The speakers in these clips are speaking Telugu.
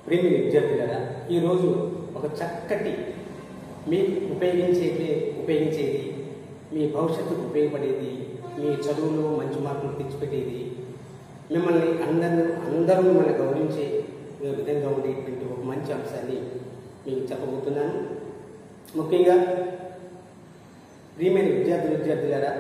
ప్రేమి విద్యార్థులారా ఈరోజు ఒక చక్కటి మీకు ఉపయోగించేది ఉపయోగించేది మీ భవిష్యత్తుకు ఉపయోగపడేది మీ చదువులో మంచి మార్కులు తెచ్చిపెట్టేది మిమ్మల్ని అందరూ అందరూ మిమ్మల్ని గౌరవించే విధంగా ఉండేటువంటి ఒక మంచి అంశాన్ని మీకు చెప్పబోతున్నాను ముఖ్యంగా ప్రియమైన విద్యార్థి విద్యార్థులారా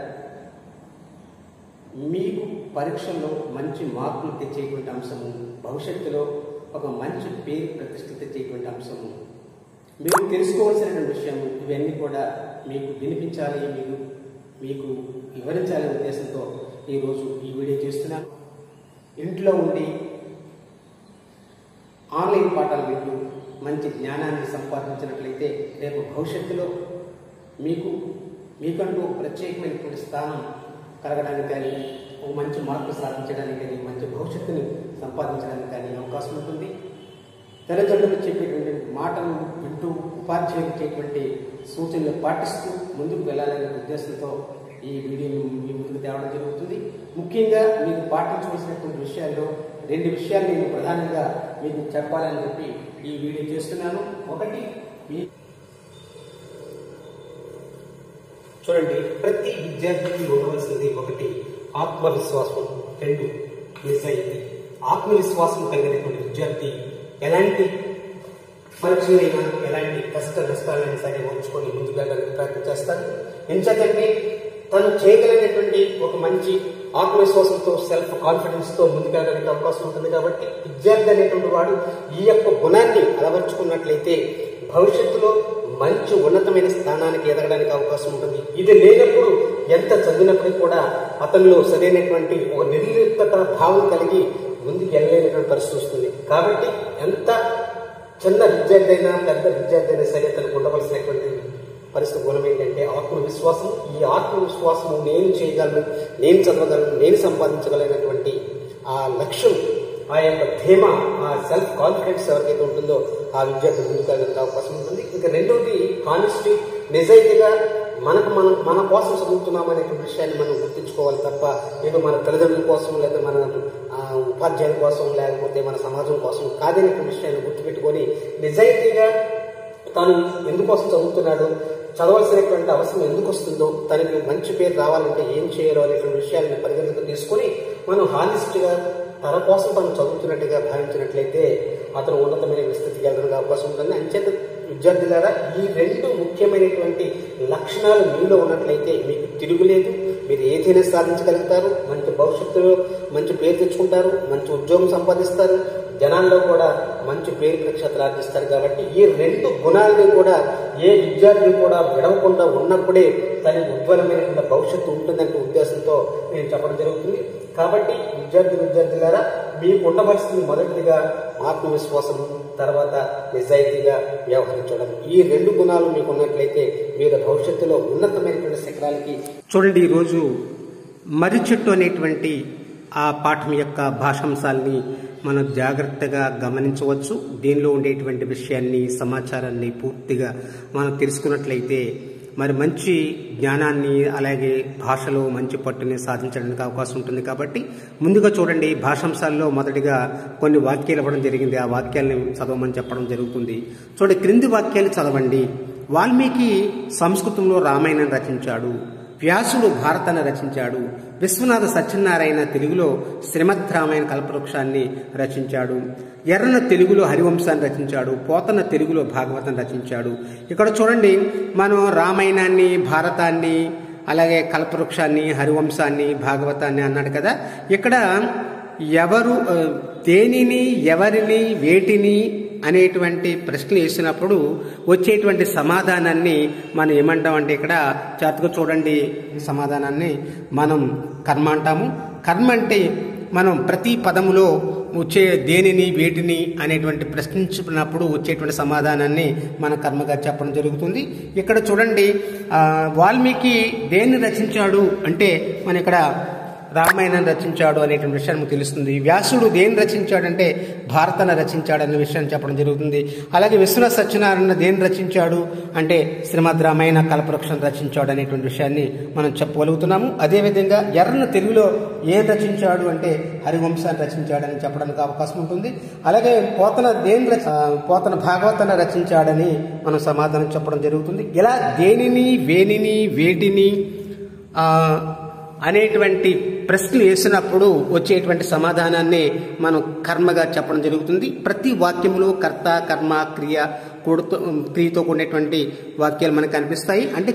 మీకు పరీక్షల్లో మంచి మార్కులు తెచ్చేటువంటి అంశము భవిష్యత్తులో ఒక మంచి పేరు ప్రతిష్ఠ తెచ్చేటువంటి అంశము మీరు తెలుసుకోవాల్సినటువంటి విషయం ఇవన్నీ కూడా మీకు వినిపించాలి మీకు మీకు వివరించాలనే ఉద్దేశంతో ఈరోజు ఈ వీడియో చేస్తున్నాను ఇంట్లో ఉండి ఆన్లైన్ పాఠాలు వింటూ మంచి జ్ఞానాన్ని సంపాదించినట్లయితే రేపు భవిష్యత్తులో మీకు మీకంటూ ప్రత్యేకమైనటువంటి స్థానం కలగడానికి కానీ ఒక మంచి మార్పు సాధించడానికి కానీ మంచి భవిష్యత్తుని సంపాదించడానికి కానీ అవకాశం ఉంటుంది తల్లిదండ్రులు చెప్పేటువంటి మాటలు వింటూ ఉపాధ్యాయులు ఇచ్చేటువంటి సూచనలు పాటిస్తూ ముందుకు వెళ్ళాలనే ఉద్దేశంతో ఈ వీడియోను మీ ముందుకు తేవడం జరుగుతుంది ముఖ్యంగా మీకు పాటించవలసినటువంటి విషయాల్లో రెండు విషయాలు నేను ప్రధానంగా మీకు చెప్పాలని చెప్పి ఈ వీడియో చేస్తున్నాను ఒకటి మీ చూడండి ప్రతి విద్యార్థికి ఉండవలసింది ఒకటి ఆత్మవిశ్వాసం రెండు నిజాయితీ ఆత్మవిశ్వాసం కలిగినటువంటి విద్యార్థి ఎలాంటి పరీక్షలైనా ఎలాంటి కష్ట నష్టాలైనా సరే ఉంచుకొని ముందుకు వెళ్ళడానికి ప్రయత్నం చేస్తాడు ఎంచేతంటే తను చేయగలిగినటువంటి ఒక మంచి ఆత్మవిశ్వాసంతో సెల్ఫ్ కాన్ఫిడెన్స్ తో ముందుకెళ్ళడానికి అవకాశం ఉంటుంది కాబట్టి విద్యార్థి అనేటువంటి వాడు ఈ యొక్క గుణాన్ని అలవర్చుకున్నట్లయితే భవిష్యత్తులో మంచి ఉన్నతమైన స్థానానికి ఎదగడానికి అవకాశం ఉంటుంది ఇది లేనప్పుడు ఎంత చదివినప్పటికీ కూడా అతనిలో సరైనటువంటి ఒక నిర్లిప్తత భావం కలిగి ముందుకు వెళ్ళలేనటువంటి పరిస్థితి వస్తుంది కాబట్టి ఎంత చిన్న విద్యార్థి అయినా పెద్ద విద్యార్థి అయినా సరే తనకు ఉండవలసినటువంటి పరిస్థితి గుణం ఏంటంటే ఆత్మవిశ్వాసం ఈ ఆత్మవిశ్వాసం నేను చేయగలను నేను చదవగలను నేను సంపాదించగలిగినటువంటి ఆ లక్ష్యం ఆ యొక్క ధీమ ఆ సెల్ఫ్ కాన్ఫిడెన్స్ ఎవరికైతే ఉంటుందో ఆ విద్యార్థి ముందుకు వెళ్ళడానికి అవకాశం ఉంటుంది ఇంకా రెండవది హానెస్టీ నిజాయితీగా మనకు మనం మన కోసం చదువుతున్నాం అనేటువంటి విషయాన్ని మనం గుర్తించుకోవాలి తప్ప ఏదో మన తల్లిదండ్రుల కోసం లేదా మన ఆ, ఉపాధ్యాయుల కోసం లేకపోతే మన సమాజం కోసం కాదనేటువంటి విషయాన్ని గుర్తుపెట్టుకొని నిజాయితీగా తాను ఎందుకోసం చదువుతున్నాడు చదవాల్సినటువంటి అవసరం ఎందుకు వస్తుందో తనకి మంచి పేరు రావాలంటే ఏం చేయాలో అనేటువంటి విషయాన్ని పరిగణలోకి తీసుకొని మనం హానెస్ట్గా తన కోసం తను చదువుతున్నట్టుగా భావించినట్లయితే అతను ఉన్నతమైన స్థితికి వెళ్ళడానికి అవకాశం ఉంటుంది అంచేత విద్యార్థులారా ఈ రెండు ముఖ్యమైనటువంటి లక్షణాలు మీలో ఉన్నట్లయితే మీకు తిరుగులేదు మీరు ఏదైనా సాధించగలుగుతారు మంచి భవిష్యత్తులో మంచి పేరు తెచ్చుకుంటారు మంచి ఉద్యోగం సంపాదిస్తారు జనాల్లో కూడా మంచి పేరు ప్రఖ్యాతలు ఆర్జిస్తారు కాబట్టి ఈ రెండు గుణాలని కూడా ఏ విద్యార్థి కూడా విడవకుండా ఉన్నప్పుడే తన ఉజ్వలమైనటువంటి భవిష్యత్తు ఉంటుందనే ఉద్దేశంతో నేను చెప్పడం జరుగుతుంది కాబట్టి విద్యార్థి విద్యార్థులారా మీకు ఉండవలసింది మొదటిదిగా ఆత్మవిశ్వాసము తర్వాత నిజాయితీగా వ్యవహరించడం ఈ రెండు గుణాలు మీకు ఉన్నట్లయితే మీరు భవిష్యత్తులో ఉన్నతమైనటువంటి శిఖరాలకి చూడండి ఈరోజు మర్రి చెట్టు అనేటువంటి ఆ పాఠం యొక్క భాషాంశాల్ని మనం జాగ్రత్తగా గమనించవచ్చు దీనిలో ఉండేటువంటి విషయాన్ని సమాచారాన్ని పూర్తిగా మనం తెలుసుకున్నట్లయితే మరి మంచి జ్ఞానాన్ని అలాగే భాషలో మంచి పట్టుని సాధించడానికి అవకాశం ఉంటుంది కాబట్టి ముందుగా చూడండి భాషాంశాల్లో మొదటిగా కొన్ని వాక్యాలు ఇవ్వడం జరిగింది ఆ వాక్యాలను చదవమని చెప్పడం జరుగుతుంది చూడండి క్రింది వాక్యాలు చదవండి వాల్మీకి సంస్కృతంలో రామాయణం రచించాడు వ్యాసుడు భారతాన్ని రచించాడు విశ్వనాథ సత్యనారాయణ తెలుగులో శ్రీమద్ రామాయణ కల్పవృక్షాన్ని రచించాడు ఎర్రన తెలుగులో హరివంశాన్ని రచించాడు పోతన తెలుగులో భాగవతం రచించాడు ఇక్కడ చూడండి మనం రామాయణాన్ని భారతాన్ని అలాగే కల్పవృక్షాన్ని హరివంశాన్ని భాగవతాన్ని అన్నాడు కదా ఇక్కడ ఎవరు ఆ, దేనిని ఎవరిని వేటిని అనేటువంటి ప్రశ్నలు వేసినప్పుడు వచ్చేటువంటి సమాధానాన్ని మనం ఏమంటామంటే ఇక్కడ జాగ్రత్తగా చూడండి ఈ సమాధానాన్ని మనం కర్మ అంటాము కర్మ అంటే మనం ప్రతి పదములో వచ్చే దేనిని వేటిని అనేటువంటి ప్రశ్నించినప్పుడు వచ్చేటువంటి సమాధానాన్ని మన కర్మగా చెప్పడం జరుగుతుంది ఇక్కడ చూడండి ఆ, వాల్మీకి దేన్ని రచించాడు అంటే మన ఇక్కడ రామాయణం రచించాడు అనేటువంటి విషయం మనకు తెలుస్తుంది వ్యాసుడు దేని రచించాడంటే భారతాన్ని రచించాడు అనే విషయాన్ని చెప్పడం జరుగుతుంది అలాగే విశ్వనాథ సత్యనారాయణ దేని రచించాడు అంటే శ్రీమద్ రామాయణ కల్పవృక్షం రచించాడు అనేటువంటి విషయాన్ని మనం చెప్పగలుగుతున్నాము అదేవిధంగా ఎర్రన తెలుగులో ఏం రచించాడు అంటే హరివంశాన్ని రచించాడని చెప్పడానికి అవకాశం ఉంటుంది అలాగే పోతన దేని రచ- ఆ, పోతన భాగవతాన్ని రచించాడని మనం సమాధానం చెప్పడం జరుగుతుంది ఇలా దేనిని వేనిని వేటిని ఆ, అనేటువంటి ప్రశ్నలు వేసినప్పుడు వచ్చేటువంటి సమాధానాన్ని మనం కర్మగా చెప్పడం జరుగుతుంది ప్రతి వాక్యంలో కర్త కర్మ క్రియ కూడుతో క్రియతో కూడినటువంటి వాక్యాలు మనకు కనిపిస్తాయి అంటే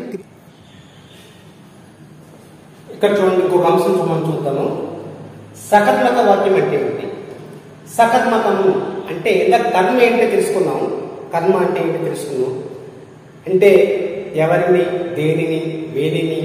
ఇక్కడ చూడండి ఇంకొక అంశం మనం చూద్దాము సకర్మక వాక్యం అంటే ఏంటి సకర్మకము అంటే ఇలా కర్మ ఏంటో తెలుసుకున్నాం కర్మ అంటే ఏంటో తెలుసుకున్నాం అంటే ఎవరిని దేనిని వేనిని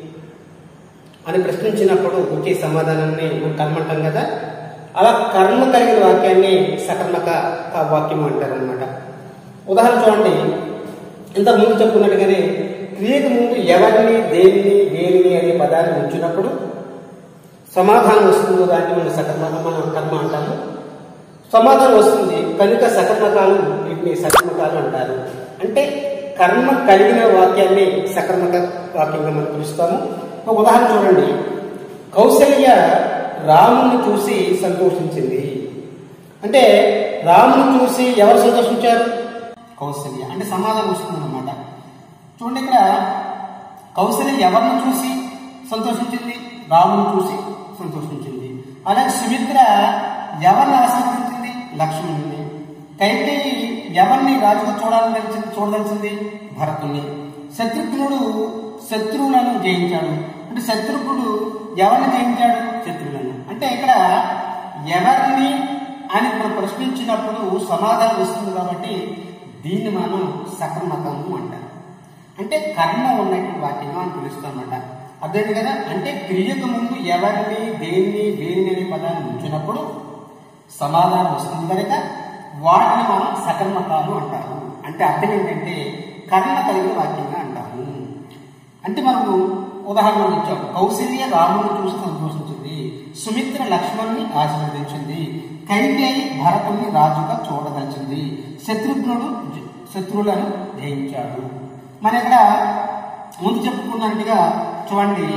అని ప్రశ్నించినప్పుడు వచ్చే సమాధానాన్ని మనం కర్మ అంటాం కదా అలా కర్మ కలిగిన వాక్యాన్ని సకర్మక వాక్యం అంటారు అనమాట ఉదాహరణ చూడండి ఇంత ముందు చెప్పుకున్నట్టుగానే క్రియకు ముందు ఎవరిని దేనిని వేరిని అనే పదాన్ని ఉంచినప్పుడు సమాధానం వస్తుందో దాన్ని మనం సకర్మక మనం కర్మ అంటాము సమాధానం వస్తుంది కనుక సకర్మకాలు వీటిని సకర్మకాలు అంటారు అంటే కర్మ కలిగిన వాక్యాన్ని సకర్మక వాక్యంగా మనం పిలుస్తాము ఒక ఉదాహరణ చూడండి కౌశల్య రాముని చూసి సంతోషించింది అంటే రాముని చూసి ఎవరు సంతోషించారు కౌశల్య అంటే సమాధానం వస్తుంది అనమాట చూడండి ఇక్కడ కౌశల్య ఎవరిని చూసి సంతోషించింది రాముని చూసి సంతోషించింది అలాగే సుమిత్ర ఎవరిని ఆశీర్వదించింది లక్ష్మణుని కైకేయి ఎవరిని రాజుగా చూడాలని చూడదలిచింది భరతుని శత్రుఘ్నుడు శత్రువులను జయించాడు అంటే శత్రుఘ్నుడు ఎవరిని జయించాడు శత్రువులను అంటే ఇక్కడ ఎవరిని అని మనం ప్రశ్నించినప్పుడు సమాధానం వస్తుంది కాబట్టి దీన్ని మనం సకర్మకము అంటారు అంటే కర్మ ఉన్నటువంటి వాక్యంగా అని పిలుస్తామన్నమాట అర్థమైంది కదా అంటే క్రియకు ముందు ఎవరిని దేన్ని దేనిని అనే పదాన్ని ఉంచినప్పుడు సమాధానం వస్తుంది కనుక వాటిని మనం సకర్మకాలు అంటారు అంటే అర్థం ఏంటంటే కర్మ కలిగిన వాక్యంగా అంటాము అంటే మనము ఉదాహరణ ఇచ్చాం కౌశల్య రాముని చూసి సంతోషించింది సుమిత్ర లక్ష్మణ్ని ఆశీర్వదించింది కైకేయి భరతుని రాజుగా చూడదలిచింది శత్రుఘ్నుడు జ- శత్రువులను జయించాడు మన ఇక్కడ ముందు చెప్పుకున్నట్టుగా చూడండి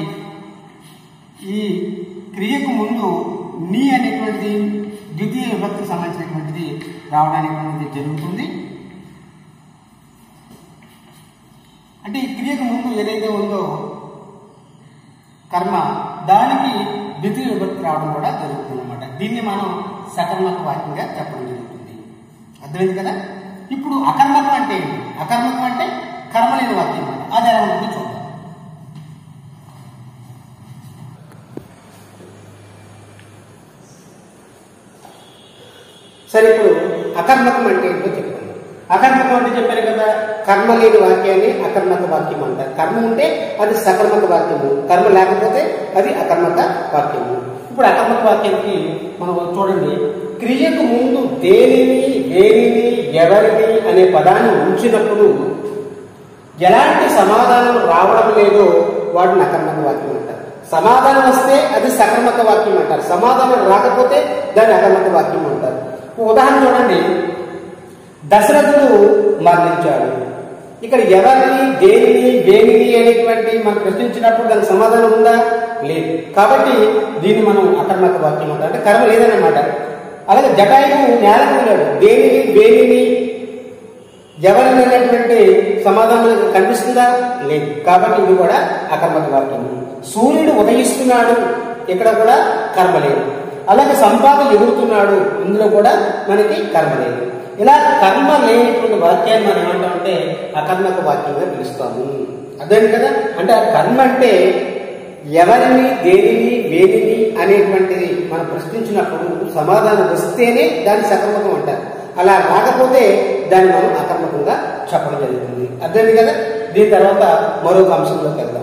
ఈ క్రియకు ముందు నీ అనేటువంటిది ద్వితీయ విభక్తికి సంబంధించినటువంటిది రావడానికి అనేటువంటిది జరుగుతుంది అంటే ఈ క్రియకు ముందు ఏదైతే ఉందో కర్మ దానికి ద్వితీయ విభక్తి రావడం కూడా జరుగుతుంది అనమాట దీన్ని మనం సకర్మక వాక్యంగా చెప్పడం జరుగుతుంది అర్థమైంది కదా ఇప్పుడు అకర్మకం అంటే ఏంటి అకర్మకం అంటే కర్మ లేని వాక్యం అన్నమాట. అది ఎలా ఉంటుందో చూద్దాం సరే ఇప్పుడు అకర్మకం అంటే ఏంటో చెప్పండి అకర్మకం అంటే చెప్పారు కదా కర్మ లేని వాక్యాన్ని అకర్మక వాక్యం అంటారు కర్మ ఉంటే అది సకర్మక వాక్యము కర్మ లేకపోతే అది అకర్మక వాక్యము ఇప్పుడు అకర్మక వాక్యానికి మనం చూడండి క్రియకు ముందు దేనిని దేనిని ఎవరిని అనే పదాన్ని ఉంచినప్పుడు ఎలాంటి సమాధానం రావడం లేదో వాటిని అకర్మక వాక్యం అంటారు సమాధానం వస్తే అది సకర్మక వాక్యం అంటారు సమాధానం రాకపోతే దాన్ని అకర్మక వాక్యం అంటారు ఒక ఉదాహరణ చూడండి దశరథుడు మరణించాడు ఇక్కడ ఎవరిని దేనిని దేనిని అనేటువంటి మనం ప్రశ్నించినప్పుడు దానికి సమాధానం ఉందా లేదు కాబట్టి దీన్ని మనం అకర్మక వాక్యం అంటారు అంటే కర్మ లేదన్నమాట అలాగే జటాయువు నేల కూలాడు దేనిని దేనిని ఎవరిని అనేటువంటి సమాధానం మనకు కనిపిస్తుందా లేదు కాబట్టి ఇది కూడా అకర్మక వాక్యం సూర్యుడు ఉదయిస్తున్నాడు ఇక్కడ కూడా కర్మ లేదు అలాగే సంపాద ఎగురుతున్నాడు ఇందులో కూడా మనకి కర్మ లేదు ఇలా కర్మ లేనటువంటి వాక్యాన్ని మనం ఏమంటామంటే అకర్మక వాక్యంగా పిలుస్తాము అదే కదా అంటే ఆ కర్మ అంటే ఎవరిని దేనిని వేదిని అనేటువంటిది మనం ప్రశ్నించినప్పుడు సమాధానం వస్తేనే దాన్ని సకర్మకం అంటారు అలా రాకపోతే దాన్ని మనం అకర్మకంగా చెప్పడం జరుగుతుంది అర్థమైంది కదా దీని తర్వాత మరొక అంశంలోకి వెళ్దాం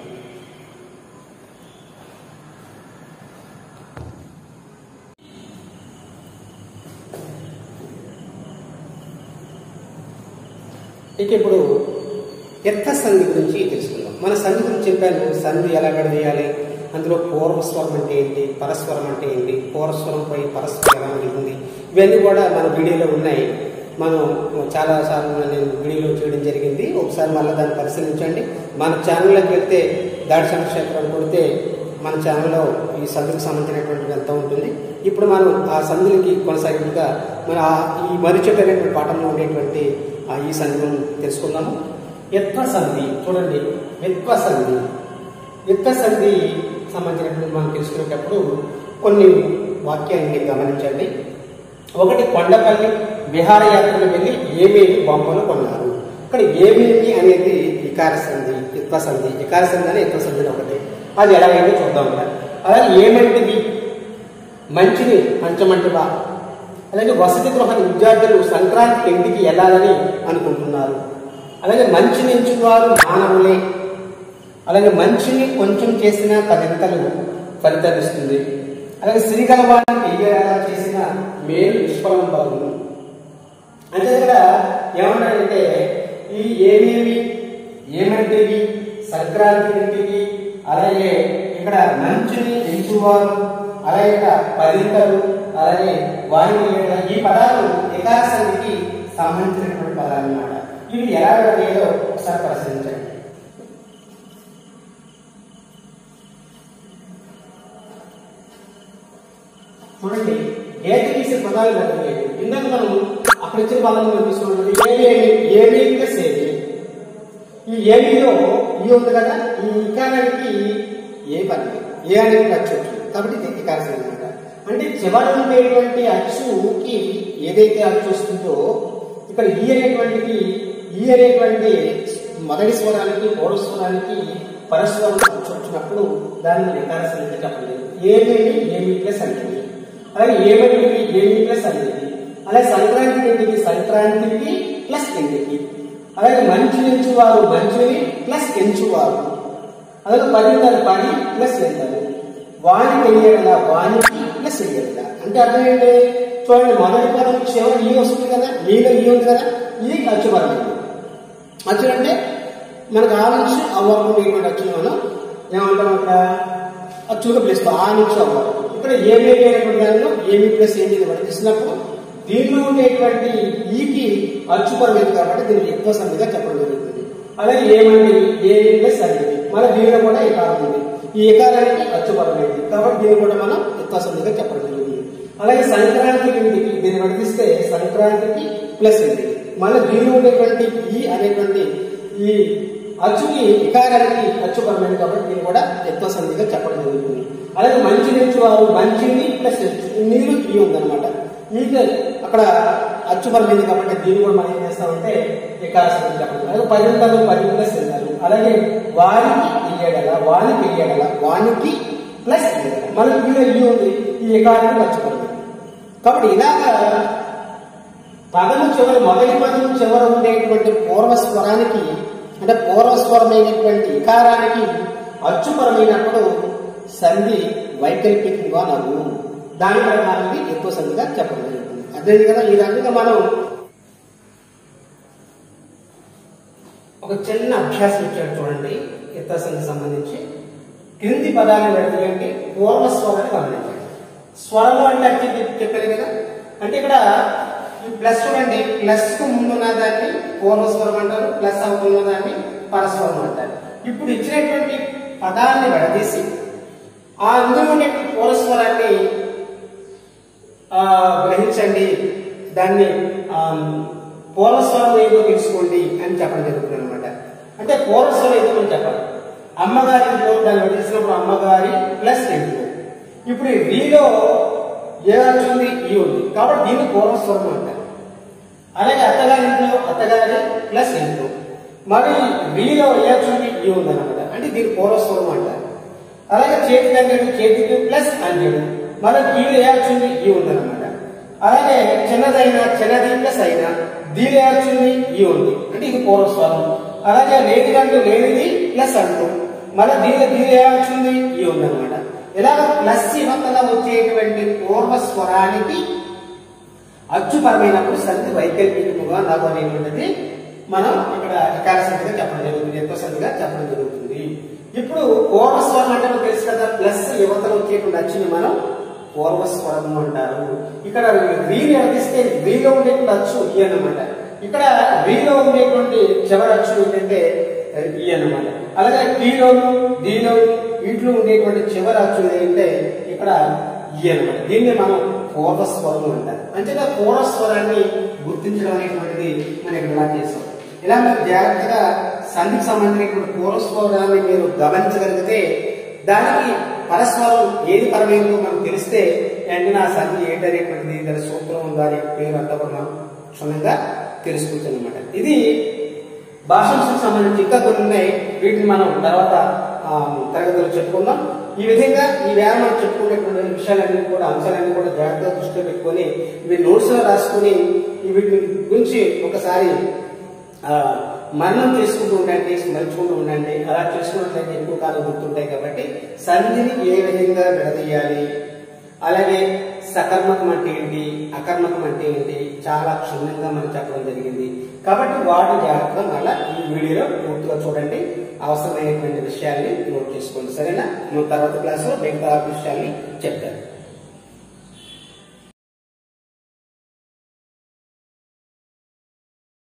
ఇక ఇప్పుడు ఎత్త సంధి గురించి తెలుసుకుందాం మన సంధి గురించి చెప్పాను సంధి ఎలా విడదీయాలి అందులో పూర్వస్వరం అంటే ఏంటి పరస్వరం అంటే ఏంటి పూర్వస్వరంపై పరస్వరం ఎలా ఉంటుంది ఇవన్నీ కూడా మన వీడియోలో ఉన్నాయి మనం చాలా సార్లు నేను వీడియోలో చేయడం జరిగింది ఒకసారి మళ్ళీ దాన్ని పరిశీలించండి మన ఛానల్లోకి వెళ్తే దాడి చంద్రశేఖరం కొడితే మన ఛానల్లో ఈ సందుకు సంబంధించినటువంటి ఎంత ఉంటుంది ఇప్పుడు మనం ఆ సందులకి కొనసాగింపుగా మన ఆ- ఈ మరిచెట్టు అనేటువంటి పాఠంలో ఉండేటువంటి ఆ ఈ సంధిని తెలుసుకుందాము ఎత్వ సంధి చూడండి ఎత్వ సంధి ఎత్వ సంధి సంబంధించినటువంటి మనం తెలుసుకునేటప్పుడు కొన్ని వాక్యాన్ని గమనించండి ఒకటి కొండపల్లి విహారయాత్రకు వెళ్ళి ఏమేమి బొమ్మలు కొన్నారు ఇక్కడ ఏమేమి అనేది వికార సంధి ఇత్వ సంధి వికార సంధి అని ఇత్వ సంధి ఒకటి అది ఎలాగైనా చూద్దాం కదా అలాగే ఏమంటిది మంచిని పంచమంటివా అలాగే వసతి గృహ విద్యార్థులు సంక్రాంతి ఇంటికి వెళ్ళాలని అనుకుంటున్నారు అలాగే మంచిని ఎంచువారు మానవులే అలాగే మంచిని కొంచెం చేసిన పదింతలు ఫలితం ఇస్తుంది అలాగే శ్రీగలవానికి ఎలా చేసిన మేలు నిష్ఫలం బలము అంటే ఇక్కడ ఏమంటారంటే ఈ ఏమేమి ఏమంటివి సంక్రాంతి ఇంటికి అలాగే ఇక్కడ మంచిని ఎంచువారు అలాగే ఇక్కడ పదింతలు అలాగే వారిని ఈ పదాలు ఏకాశానికి సంబంధించినటువంటి పదాలు అన్నమాట ఇవి ఎలా ఏదో ఒకసారి పరిశీలించండి చూడండి ఏక తీసే పదాలు లేదు ఇందాక మనం అక్కడ ఇచ్చిన పదాలు మనం తీసుకున్నది ఏమి ఏమి ప్లస్ ఏమి ఈ ఏమిలో ఈ ఉంది కదా ఈ ఇకారానికి ఏ పని ఏ అనేది అచ్చు వచ్చింది కాబట్టి ఇది ఇకారం అనమాట అంటే చివరి ఉండేటువంటి అచ్చుకి ఏదైతే అచ్చు వస్తుందో ఇక్కడ ఈ అనేటువంటిది ఈ అనేటువంటి మొదటి స్వరానికి మూడో స్వరానికి పరస్వరం అచ్చు వచ్చినప్పుడు దాన్ని వికార సంఖ్య చెప్పలేదు ఏమేమి ఏమి ప్లస్ అంటే అలాగే ఏమేమి ఏమి ప్లస్ అనేది అలాగే సంక్రాంతి ఇంటికి సంక్రాంతికి ప్లస్ ఇంటికి అలాగే మంచి ఎంచువారు మంచిని ప్లస్ ఎంచువారు అలాగే పది ఉంటారు పది ప్లస్ ఎంటారు వాణి వెయ్యగల వానికి ప్లస్ వెయ్యగల అంటే అర్థం ఏంటి చూడండి మొదటి పదం చివరి ఈ వస్తుంది కదా ఈలో ఈ ఉంది కదా ఈ అచ్చుపరమైంది అచ్చులు అంటే మనకు ఆ నుంచి అవ్వకు ఇటువంటి అచ్చులు మనం ఏమంటాం అక్కడ అచ్చుగా పిలుస్తాం ఆ నుంచి అవ్వకు ఇక్కడ ఏమి అనేటువంటి దానిలో ఏమి ప్లస్ ఏమి వర్తిస్తున్నప్పుడు దీనిలో ఉండేటువంటి ఈకి అచ్చుపరమైంది కాబట్టి దీన్ని ఎక్కువ సంధిగా చెప్పడం జరుగుతుంది అలాగే ఏమండి ఏమి ప్లస్ అనేది మన దీనిలో కూడా ఏకారం ఉంది ఈ ఏకారానికి అచ్చుపరమైంది కాబట్టి దీన్ని కూడా మనం ఎక్కువ సంధిగా చెప్పడం జరుగుతుంది అలాగే సంక్రాంతి ఇంటికి దీన్ని వర్తిస్తే సంక్రాంతికి ప్లస్ ఇంటికి మళ్ళీ దీనిలో ఉండేటువంటి ఈ అనేటువంటి ఈ అచ్చుకి వికారానికి అచ్చుపరమైంది కాబట్టి దీన్ని కూడా ఎక్కువ సంధిగా చెప్పడం జరుగుతుంది అలాగే మంచి నుంచి వారు మంచిని ప్లస్ నీరు ఈ ఉందన్నమాట నీకు అక్కడ అచ్చుపరమైంది కాబట్టి దీన్ని కూడా మనం ఏం చేస్తామంటే వికార సంధి చెప్పడం అలాగే పది ఉంటారు పది ప్లస్ వెళ్తారు అలాగే వారికి ఇయ్యగల వానికి ఇయ్యగల వానికి ప్లస్ ఇయ్యగల మనకి వీళ్ళు ఈ ఉంది ఈ వికారానికి అచ్చుపరమైంది కాబట్టి ఇలాగా పదము చివరి మొదటి పదము చివర ఉండేటువంటి పూర్వస్వరానికి అంటే పూర్వస్వరమైనటువంటి ఇకారానికి అచ్చుపరమైనప్పుడు సంధి వైకల్పికంగా నవ్వు దాని ప్రకారం ఎక్కువ సంధిగా చెప్పడం జరుగుతుంది అదే కదా ఈ రకంగా మనం ఒక చిన్న అభ్యాసం ఇచ్చాడు చూడండి ఇతర సంధి సంబంధించి క్రింది పదాలను పెడతాయంటే పూర్వస్వరాన్ని గమనించండి స్వరము అంటే అర్థం చెప్- చెప్పాను కదా అంటే ఇక్కడ ఈ ప్లస్ చూడండి ప్లస్ కు ముందున్న దాన్ని పూర్వస్వరం అంటారు ప్లస్ అవుతున్న దాన్ని పరస్వరం అంటారు ఇప్పుడు ఇచ్చినటువంటి పదాన్ని విడదీసి ఆ అందులో ఉండే పూర్వస్వరాన్ని ఆ, గ్రహించండి దాన్ని ఆ, పూర్వస్వరం ఏదో తెలుసుకోండి అని చెప్పడం జరుగుతుంది అనమాట అంటే పూర్వస్వరం ఏదో మనం చెప్పాలి అమ్మగారి పూర్వ- దాన్ని విడదీసినప్పుడు అమ్మగారి ప్లస్ రెండు ఇప్పుడు ఈ రీలో ఏ వచ్చింది ఈ ఉంది కాబట్టి దీన్ని పూర్వస్వరం అంటారు అలాగే అత్తగారి ఇంట్లో అత్తగారి ప్లస్ ఇంట్లో మరి వీలో ఏ వచ్చింది ఈ ఉంది అనమాట అంటే దీని పూర్వస్వరం అంటారు అలాగే చేతికి అంగడి చేతికి ప్లస్ అంగడి మన కీలు ఏ వచ్చింది ఈ ఉంది అనమాట అలాగే చిన్నదైన చిన్నది ప్లస్ అయినా దీని ఏ వచ్చింది ఈ ఉంది అంటే ఇది పూర్వస్వరం అలాగే లేని అంటూ లేనిది ప్లస్ అంటూ మళ్ళీ దీని దీని ఏ వచ్చింది ఈ ఉంది అనమాట ఇలాగ ప్లస్ ఇవతల వచ్చేటువంటి పూర్వస్వరానికి అచ్చుపరమైనప్పుడు సంధి వైకల్పికముగా నాకు అనేటువంటిది మనం ఇక్కడ ఎకార సంధిగా చెప్పడం జరుగుతుంది ఎంతో సంధిగా చెప్పడం జరుగుతుంది ఇప్పుడు పూర్వస్వరం అంటే మనకు తెలుసు కదా ప్లస్ యువతలో వచ్చేటువంటి అచ్చుని మనం పూర్వస్వరము అంటారు ఇక్కడ వీని అడిగిస్తే వీలో ఉండేటువంటి అచ్చు ఈ అన్నమాట ఇక్కడ వీలో ఉండేటువంటి చివరి అచ్చు ఏంటంటే ఈ అన్నమాట అలాగే టీలోను దీలో వీటిలో ఉండేటువంటి చివరి అచ్చు ఏంటంటే ఇక్కడ ఈ అన్నమాట దీన్ని మనం పూర్వస్వరం అంటారు అంతేగా పూర్వస్వరాన్ని గుర్తించడం అనేటువంటిది మనం ఇక్కడ ఇలా చేసాం ఇలా మీరు జాగ్రత్తగా సంధికి సంబంధించినటువంటి పూర్వస్వరాన్ని మీరు గమనించగలిగితే దానికి పరస్వరం ఏది పరమైందో మనకు తెలిస్తే వెంటనే ఆ సంధి ఏంటనేటువంటిది దాని సూత్రం దాని పేరు అంతా కూడా మనం క్షుణ్ణంగా తెలుసుకోవచ్చు అనమాట ఇది భాషాంశకు సంబంధించి ఇంకా కొన్ని ఉన్నాయి వీటిని మనం తర్వాత ఆ, తరగతిలో చెప్పుకుందాం ఈ విధంగా ఈ వేళ మనం చెప్పుకునేటువంటి విషయాలన్నీ కూడా అంశాలన్నీ కూడా జాగ్రత్తగా దృష్టిలో పెట్టుకొని ఇవి నోట్స్ లో రాసుకొని ఈ వీటి గురించి ఒకసారి ఆ, మరణం చేసుకుంటూ ఉండండి స్మరించుకుంటూ ఉండండి అలా చేసుకున్నట్లయితే ఎక్కువ కాలం గుర్తుంటాయి కాబట్టి సంధిని ఏ విధంగా విడదీయాలి అలాగే సకర్మకం అంటే ఏంటి అకర్మకం అంటే ఏంటి చాలా క్షుణ్ణంగా మనం చెప్పడం జరిగింది కాబట్టి వాటిని జాగ్రత్తగా మళ్ళీ ఈ వీడియోలో పూర్తిగా చూడండి అవసరమైనటువంటి విషయాల్ని నోట్ చేసుకోండి సరేనా మనం తర్వాత క్లాసులో మిగతా విషయాల్ని చెప్తాను